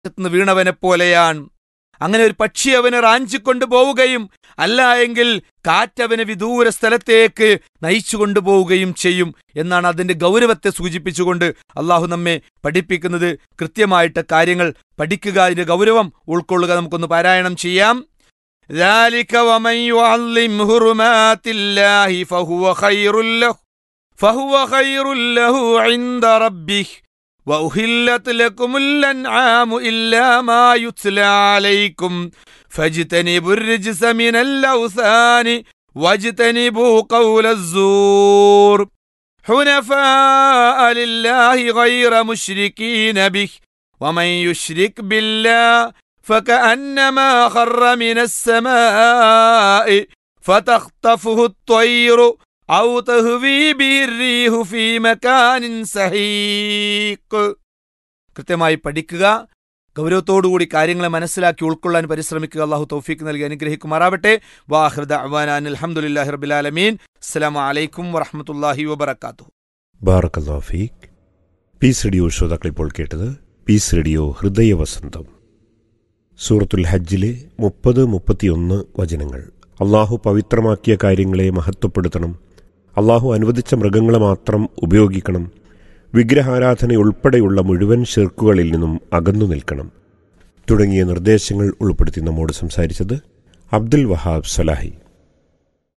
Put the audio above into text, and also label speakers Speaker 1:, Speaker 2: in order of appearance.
Speaker 1: ആകാശത്തുനിന്ന് വീണവനെ പോലെയാണ് അങ്ങനെ ഒരു പക്ഷി അവനെ റാഞ്ചിക്കൊണ്ടു പോവുകയും അല്ല എങ്കിൽ കാറ്റവനെ വിദൂര സ്ഥലത്തേക്ക് നയിച്ചു കൊണ്ടുപോവുകയും ചെയ്യും എന്നാണ് അതിന്റെ ഗൗരവത്തെ സൂചിപ്പിച്ചുകൊണ്ട് അള്ളാഹു നമ്മെ പഠിപ്പിക്കുന്നത് കൃത്യമായിട്ട് കാര്യങ്ങൾ പഠിക്കുക അതിന്റെ ഗൗരവം ഉൾക്കൊള്ളുക നമുക്കൊന്ന് പാരായണം ചെയ്യാം ذلك ومن يعظم حرمات الله فهو خير له فهو خير له عند ربه وأهلت لكم الأنعام إلا ما يتلى عليكم فاجتنبوا الرجس من الأوثان واجتنبوا قول الزور حنفاء لله غير مشركين به ومن يشرك بالله فكأنما خر من السماء فتخطفه الطير أو تهوي به الريح في مكان سحيق കൃത്യമായി പഠിക്കുക ഗൗരവത്തോടുകൂടി കാര്യങ്ങളെ മനസ്സിലാക്കി ഉൾക്കൊള്ളാൻ പരിശ്രമിക്കുക അള്ളാഹു തൗഫീക്ക് നൽകി അനുഗ്രഹിക്കുമാറാവട്ടെ വാഹൃദ അവാനാൻ അലഹമുല്ലാഹി റബിലാലമീൻ അസ്സലാമു അലൈക്കും വറഹമത്തല്ലാഹി വബർക്കാത്തു
Speaker 2: ബാറക്കല്ലാഫീഖ് പീസ് റേഡിയോ ശ്രോതാക്കൾ ഇപ്പോൾ കേട്ടത് പീസ് റേഡിയോ ഹൃദയ വസന്തം സൂറത്തുൽ ഹജ്ജിലെ മുപ്പത് മുപ്പത്തിയൊന്ന് വചനങ്ങൾ അള്ളാഹു പവിത്രമാക്കിയ കാര്യങ്ങളെ മഹത്വപ്പെടുത്തണം അള്ളാഹു അനുവദിച്ച മൃഗങ്ങളെ മാത്രം ഉപയോഗിക്കണം വിഗ്രഹാരാധന ഉൾപ്പെടെയുള്ള മുഴുവൻ ഷിർക്കുകളിൽ നിന്നും അകന്നു നിൽക്കണം തുടങ്ങിയ നിർദ്ദേശങ്ങൾ ഉൾപ്പെടുത്തി നമ്മോട് സംസാരിച്ചത് അബ്ദുൽ വഹാബ് സലാഹി